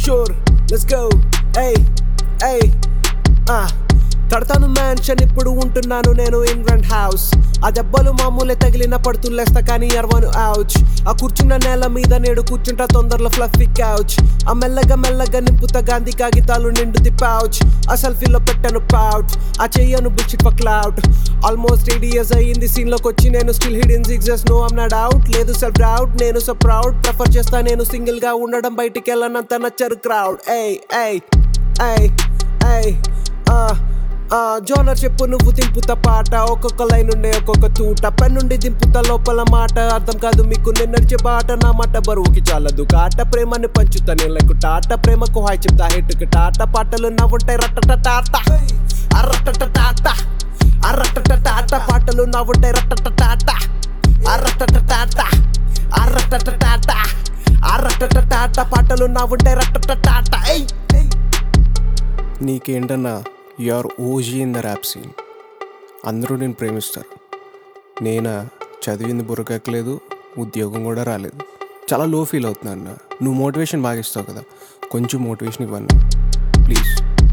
sure let's go ఏయ్ ఏయ్ ఆ కడతాను మ్యాన్షన్ ఇప్పుడు ఉంటున్నాను నేను ఇంగ్లాండ్ హౌస్ ఆ దెబ్బలు మామూలే తగిలిన పడుతులేస్తా కానీ అరవను అవుచ్ ఆ కూర్చున్న నేల మీద నేడు కూర్చుంటా తొందరలో ఫ్లఫీ కౌచ్ ఆ మెల్లగా మెల్లగా నింపుతా గాంధీ కాగితాలు నిండుది పౌచ్ ఆ సెల్ఫీలో పెట్టాను పౌచ్ ఆ చెయ్యను బుచ్చిట్ for cloud almost eight years అయ్యింది సీన్ లోకి వచ్చి నేను still hidden success no I'm not out లేదు సెల్ఫ్ డౌట్ నేను సో ప్రౌడ్ ప్రిఫర్ చేస్తా నేను సింగిల్ గా ఉండడం బయటికి వెళ్ళనంత నచ్చరు క్రౌడ్ ఏయ్ ఏయ్ ఏయ్ ఏయ్ ఆ ఆ జోనర్ చెప్పు నువ్వు దింపుత పాట ఒక్కొక్క లైన్ ఉండే ఒక్కొక్క తూట పెన్నుండి దింపుత లోపల మాట అర్థం కాదు మీకు నేను నడిచే బాట నా మాట బరువుకి చాలదు కాట ప్రేమని పంచుతా నేను టాట ప్రేమకు హాయ్ చెప్తా హెట్టుకి టాట పాటలు నవ్వుంటాయి రట్టట టాట అర్రటట టాట అర్రటట టాట పాటలు నవ్వుంటాయి రట్టట టాట అర్రటట టాట అర్రటట టాట అర్రటట టాట పాటలు నవ్వుంటాయి రట్టట టాట ఏయ్ నీకేంటన్నా you're OG in the rap scene అందరూ నేను ప్రేమిస్తారు నేనా చదివింది బుర్రకెక్కలేదు ఉద్యోగం కూడా రాలేదు చాలా లో ఫీల్ అవుతున్నా అన్న నువ్వు మోటివేషన్ బాగా ఇస్తావు కదా కొంచెం మోటివేషన్ ఇవ్వను ప్లీజ్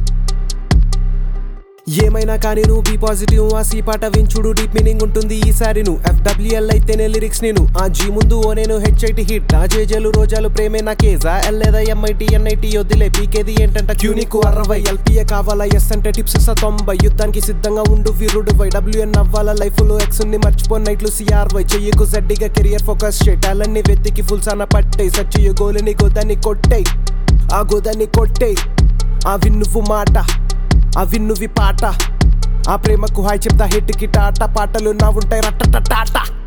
ఏమైనా కానీ నువ్వు బీ పాజిటివ్ ఆ సి పాట వించుడు డీప్ మీనింగ్ ఉంటుంది ఈసారి నువ్వు ఎఫ్డబ్ల్యూఎల్ అయితేనే లిరిక్స్ నేను ఆ జీ ముందు ఓ నేను హెచ్ఐటి హిట్ ఆ జేజేలు రోజాలు ప్రేమే నా కేజా ఎల్ లేదా ఎంఐటి ఎన్ఐటి వదిలే పీకేది ఏంటంట క్యూ నీకు అరవై ఎల్పీఏ కావాలా ఎస్ అంటే టిప్స్ ఇస్తా తొంభై యుద్ధానికి సిద్ధంగా ఉండు వీరుడు వై డబ్ల్యూఎన్ అవ్వాలా లైఫ్ లో ఎక్స్ ని మర్చిపోయిన నైట్లు సిఆర్ వై చెయ్యకు జడ్డిగా కెరియర్ ఫోకస్ చే టాలెంట్ ని వెతికి ఫుల్ సాన పట్టే సచ్ గోలిని గోదాన్ని కొట్టేయ్ ఆ గోదాన్ని కొట్టేయ్ ఆ విన్నువు మాట ఆ విన్నువి పాట ఆ ప్రేమకు హాయ్ చెప్తా హిట్కి టాటా పాటలు నా ఉంటాయి రట్టట టాటా